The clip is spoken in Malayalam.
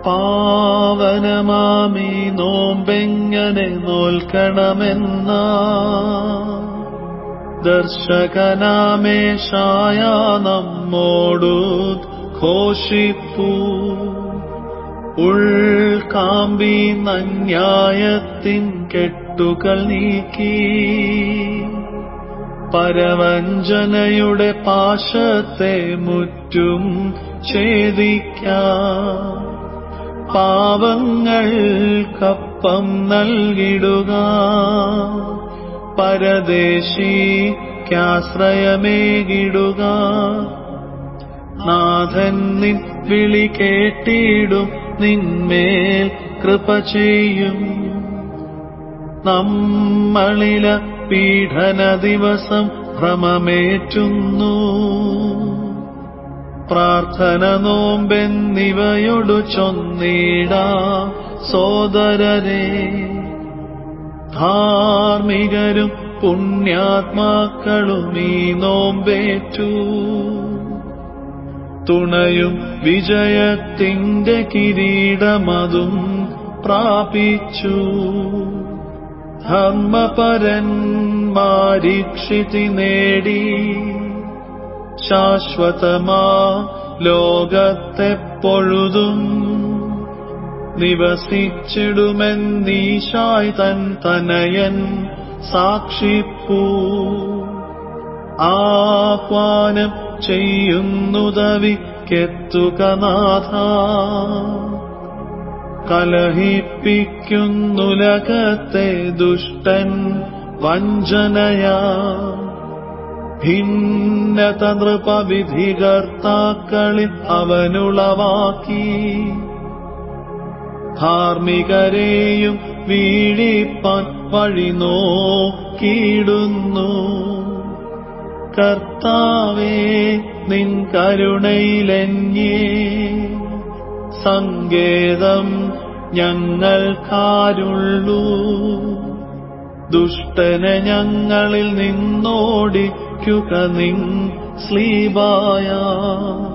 പാവനമാമീ നോമ്പെങ്ങനെ നോൽക്കണമെന്ന ദർശകനാമേശായ നമ്മോടു ഘോഷിപ്പൂ ഉൾക്കാമ്പി നന്യായത്തിൻ കെട്ടുകൾ നീക്കി പരവഞ്ചനയുടെ പാശത്തെ മുറ്റും ഛേദിക്കാം പാവങ്ങൾക്കപ്പം നൽകിടുക പരദേശിക്കാശ്രയമേകിടുക നാഥൻ നിൻ വിളി കേട്ടിടും നിന്മേൽ കൃപ ചെയ്യും നമ്മളില പീഡന ദിവസം ഭ്രമമേറ്റുന്നു പ്രാർത്ഥന നോമ്പെന്നിവയൊടു ചൊന്നിടാം സോദരരെ ധാർമ്മികരും പുണ്യാത്മാക്കളും ഈ നോമ്പേറ്റു തുണയും വിജയത്തിന്റെ കിരീടമതും പ്രാപിച്ചു ധർമ്മപരന്മാരിക്ഷിതി നേടി ശാശ്വതമാ ലോകത്തെ പൊഴുതും നിവസിച്ചിടുമെന്നീശായ് തൻ തനയൻ സാക്ഷിപ്പൂ ആഹ്വാനം ചെയ്യുന്നുതവിക്കെത്തുക നാഥ കലഹിപ്പിക്കുന്നുലകത്തെ ദുഷ്ടൻ വഞ്ചനയാ ഭിന്നത നൃപവിധികർത്താക്കളിൽ അവനുളവാക്കി ധാർമ്മികരെയും വീഴിപ്പാൻ വഴി നോക്കിയിടുന്നു കർത്താവേ നിൻ കരുണയിലെഞ്ഞേ സങ്കേതം ഞങ്ങൾക്കാരുള്ളൂ ദുഷ്ടനെ ഞങ്ങളിൽ നിന്നോടിക്കുക നിൻ സ്ലീബായ